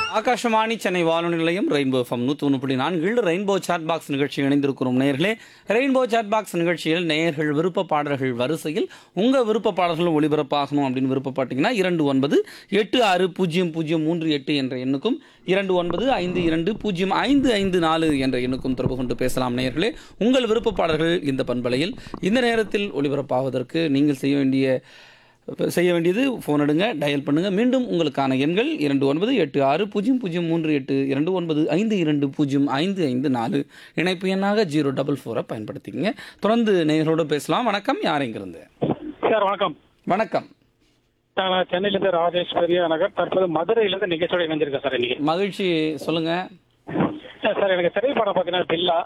ஆகாஷவாணி சென்னை வானொலி நிலையம் ரெயின்போ ஃபம் நூற்றி ஒன்று புள்ளி நான்கில் ரெயின்போ சாட் பாக்ஸ் நிகழ்ச்சி இணைந்திருக்கிறோம் நேயர்களே ரெயின்போ சாட் பாக்ஸ் நிகழ்ச்சியில் நேயர்கள் விருப்ப பாடல்கள் வரிசையில் உங்கள் விருப்ப பாடல்களும் ஒளிபரப்பாகணும் அப்படின்னு விருப்பப்பட்டீங்கன்னா இரண்டு ஒன்பது எட்டு ஆறு பூஜ்ஜியம் பூஜ்ஜியம் மூன்று எட்டு என்ற எண்ணுக்கும் இரண்டு ஒன்பது ஐந்து இரண்டு பூஜ்ஜியம் ஐந்து ஐந்து நாலு என்ற எண்ணுக்கும் தொடர்பு கொண்டு பேசலாம் நேயர்களே உங்கள் விருப்ப பாடல்கள் இந்த பண்பலையில் இந்த நேரத்தில் ஒளிபரப்பாவதற்கு நீங்கள் செய்ய வேண்டிய செய்ய வேண்டியது ஃபோன் எடுங்க டயல் பண்ணுங்க மீண்டும் உங்களுக்கான எண்கள் இரண்டு ஒன்பது எட்டு ஆறு பூஜ்ஜியம் பூஜ்ஜியம் மூன்று எட்டு இரண்டு ஒன்பது ஐந்து இரண்டு பூஜ்ஜியம் ஐந்து ஐந்து நாலு இணைப்பு எண்ணாக ஜீரோ டபுள் ஃபோரை பயன்படுத்திக்கங்க தொடர்ந்து நேயர்களோடு பேசலாம் வணக்கம் யார் இங்கிருந்து சார் வணக்கம் வணக்கம் நான் சென்னையிலேருந்து ராஜேஷ் பெரிய நகர் தற்போது மதுரையிலேருந்து நிகழ்ச்சியோட இணைஞ்சிருக்கேன் சார் இன்னைக்கு மகிழ்ச்சி சொல்லுங்க சார் எனக்கு திரைப்படம் பார்த்தீங்கன்னா பில்லா